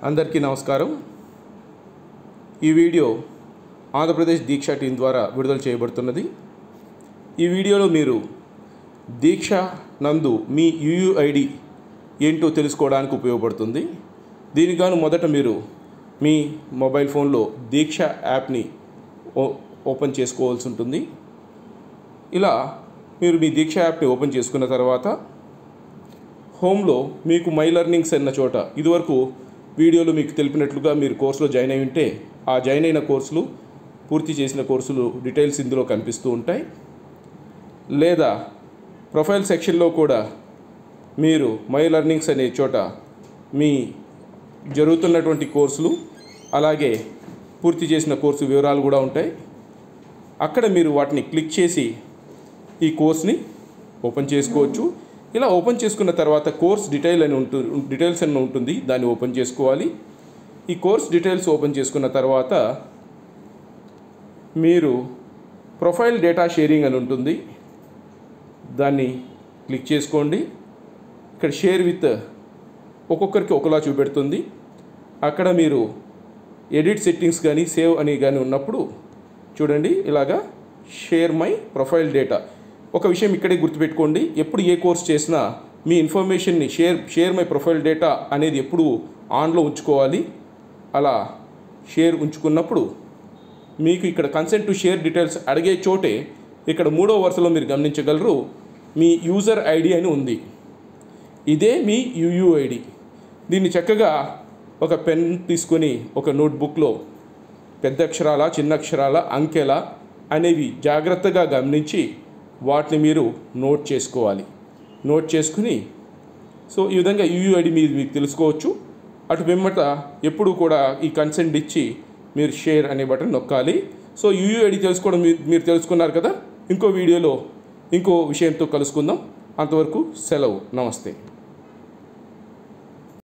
అందరికీ నమస్కారం ఈ వీడియో ఆంధ్రప్రదేశ్ దీక్ష టీం ద్వారా విడుదల చేయబడుతున్నది ఈ వీడియోలో మీరు దీక్ష నందు మీ యూయుఐడి ఏంటో తెలుసుకోవడానికి ఉపయోగపడుతుంది దీనికి గాను మొదట మీరు మీ మొబైల్ ఫోన్లో దీక్ష యాప్ని ఓ- ఓపెన్ చేసుకోవాల్సి ఉంటుంది ఇలా మీరు మీ దీక్ష యాప్ని ఓపెన్ చేసుకున్న తర్వాత హోమ్లో మీకు మై లెర్నింగ్స్ అన్న చోట ఇదివరకు వీడియోలో మీకు తెలిపినట్లుగా మీరు కోర్సులో జాయిన్ అయి ఉంటే ఆ జాయిన్ అయిన కోర్సులు పూర్తి చేసిన కోర్సులు డీటెయిల్స్ ఇందులో కనిపిస్తూ ఉంటాయి లేదా ప్రొఫైల్ సెక్షన్లో కూడా మీరు మై లెర్నింగ్స్ అనే చోట మీ జరుగుతున్నటువంటి కోర్సులు అలాగే పూర్తి చేసిన కోర్సు వివరాలు కూడా ఉంటాయి అక్కడ మీరు వాటిని క్లిక్ చేసి ఈ కోర్స్ని ఓపెన్ చేసుకోవచ్చు ఇలా ఓపెన్ చేసుకున్న తర్వాత కోర్స్ డీటెయిల్ అని ఉంటుంది డీటెయిల్స్ అని ఉంటుంది దాన్ని ఓపెన్ చేసుకోవాలి ఈ కోర్స్ డీటెయిల్స్ ఓపెన్ చేసుకున్న తర్వాత మీరు ప్రొఫైల్ డేటా షేరింగ్ అని ఉంటుంది దాన్ని క్లిక్ చేసుకోండి ఇక్కడ షేర్ విత్ ఒక్కొక్కరికి ఒకలా చూపెడుతుంది అక్కడ మీరు ఎడిట్ సెట్టింగ్స్ కానీ సేవ్ అని కానీ ఉన్నప్పుడు చూడండి ఇలాగా షేర్ మై ప్రొఫైల్ డేటా ఒక విషయం ఇక్కడే గుర్తుపెట్టుకోండి ఎప్పుడు ఏ కోర్స్ చేసినా మీ ఇన్ఫర్మేషన్ని share share my profile data అనేది ఎప్పుడు ఆన్లో ఉంచుకోవాలి అలా షేర్ ఉంచుకున్నప్పుడు మీకు ఇక్కడ కన్సెంట్ టు షేర్ డీటెయిల్స్ అడిగే చోటే ఇక్కడ మూడో వరుసలో మీరు గమనించగలరు మీ యూజర్ ఐడి అని ఉంది ఇదే మీ యూయుఐడి దీన్ని చక్కగా ఒక పెన్ తీసుకొని ఒక నోట్బుక్లో పెద్ద అక్షరాల చిన్న అక్షరాల అంకెల అనేవి జాగ్రత్తగా గమనించి వాటిని మీరు నోట్ చేసుకోవాలి నోట్ చేసుకుని సో ఈ విధంగా యూయుఐడి మీరు మీకు తెలుసుకోవచ్చు అటు పిమ్మట ఎప్పుడు కూడా ఈ కన్సెంట్ ఇచ్చి మీరు షేర్ అనే బటన్ నొక్కాలి సో యూయుఐడి తెలుసుకోవడం మీరు మీరు తెలుసుకున్నారు కదా ఇంకో వీడియోలో ఇంకో విషయంతో కలుసుకుందాం అంతవరకు సెలవు నమస్తే